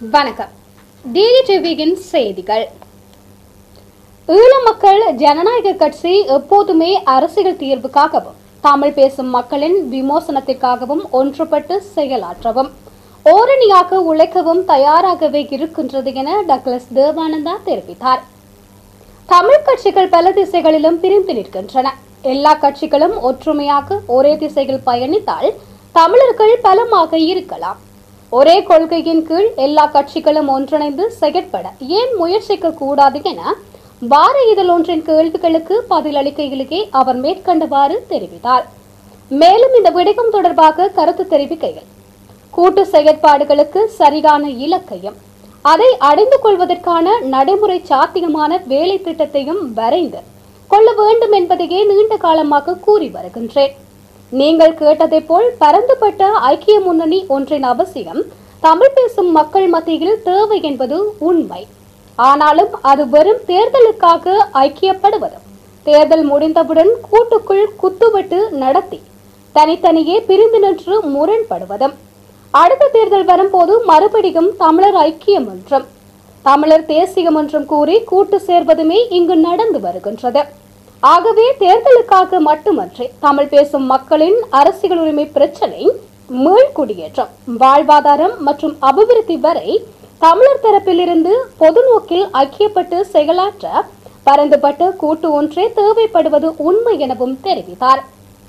வணக்கம் டிடிடிவியின் செய்திகள் ஈழ மக்கள் ஜனநாயக கட்சி எப்போதுமே அரசியல் தீர்வுக்காகவும் தமிழ் பேசும் மக்களின் விமோசனத்திற்காகவும் ஒன்றுபட்டு செயலாற்றவும் ஓரணியாக உழைக்கவும் தயாராகவே இருக்கின்றது என டக்ளஸ் தேவானந்தா தெரிவித்தார் தமிழ் கட்சிகள் பல திசைகளிலும் பிரிந்து நிற்கின்றன எல்லா கட்சிகளும் ஒற்றுமையாக ஒரே திசையில் பயணித்தால் தமிழர்கள் பலமாக இருக்கலாம் ஒரே கொள்கையின் கீழ் எல்லா கட்சிகளும் ஒன்றிணைந்து செயற்பட ஏன் முயற்சிக்க கூடாது என வார இதழ் ஒன்றின் கேள்விகளுக்கு பதிலளிக்கையிலேயே அவர் மேற்கண்டவாறு தெரிவித்தார் மேலும் இந்த விடயம் தொடர்பாக கருத்து தெரிவிக்கையில் கூட்டு செயற்பாடுகளுக்கு சரியான இலக்கையும் அதை அடைந்து கொள்வதற்கான நடைமுறை சாத்தியமான வேலை திட்டத்தையும் வரைந்து கொள்ள வேண்டும் என்பதையே நீண்ட காலமாக கூறி வருகின்றேன் நீங்கள் கேட்டதைப் போல் பரந்துபட்ட ஐக்கிய முன்னணி ஒன்றின் அவசியம் தமிழ் பேசும் மக்கள் மத்தியில் தேவை என்பது உண்மை ஆனாலும் அது வெறும் தேர்தலுக்காக ஐக்கியப்படுவதும் தேர்தல் முடிந்தவுடன் கூட்டுக்குள் குத்துவெட்டு நடத்தி தனித்தனியே பிரிந்து நின்று முரண்படுவதும் அடுத்த தேர்தல் வரும்போது மறுபடியும் தமிழர் ஐக்கியம் என்றும் தமிழர் தேசியம் என்றும் கூறி கூட்டு சேர்வதுமே இங்கு நடந்து வருகின்றது ஆகவே தேர்தலுக்காக மட்டுமன்றி தமிழ் பேசும் மக்களின் அரசியல் உரிமை பிரச்சனை மீள்குடியேற்றம் வாழ்வாதாரம் மற்றும் அபிவிருத்தி வரை தமிழர் தரப்பிலிருந்து பொது நோக்கில் ஐக்கியப்பட்டு செயலாற்ற பரந்துபட்ட கூட்டு ஒன்றே தேவைப்படுவது உண்மை எனவும் தெரிவித்தார்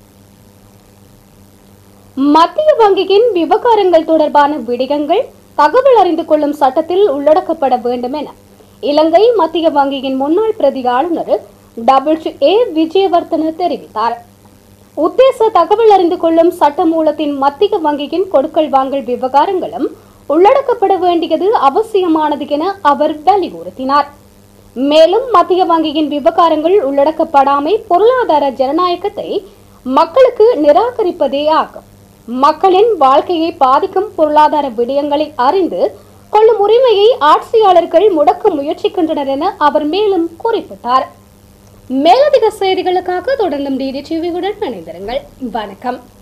மத்திய வங்கியின் விவகாரங்கள் தொடர்பான விடயங்கள் தகவல் அறிந்து கொள்ளும் சட்டத்தில் உள்ளடக்கப்பட வேண்டும் என இலங்கை மத்திய வங்கியின் முன்னாள் பிரதி ஆளுநர் டபிள்யூ ஏ விஜயவர்தன தெரிவித்தார் உத்தேச தகவல் அறிந்து கொள்ளும் சட்ட மூலத்தின் மத்திய வங்கியின் கொடுக்கல் வாங்கல் விவகாரங்களும் உள்ளடக்கப்பட வேண்டியது அவசியமானது என அவர் வலியுறுத்தினார் மேலும் மத்திய வங்கியின் விவகாரங்கள் உள்ளடக்கப்படாமை பொருளாதார ஜனநாயகத்தை மக்களுக்கு நிராகரிப்பதே ஆகும் மக்களின் வாழ்க்கையை பாதிக்கும் பொருளாதார விடயங்களை அறிந்து கொள்ளும் உரிமையை ஆட்சியாளர்கள் முடக்க முயற்சிக்கின்றனர் என அவர் மேலும் குறிப்பிட்டார் மேலதிக செய்திகளுக்காக தொடர்ந்தும் டிடி டிவியுடன் இணைந்திருங்கள் வணக்கம்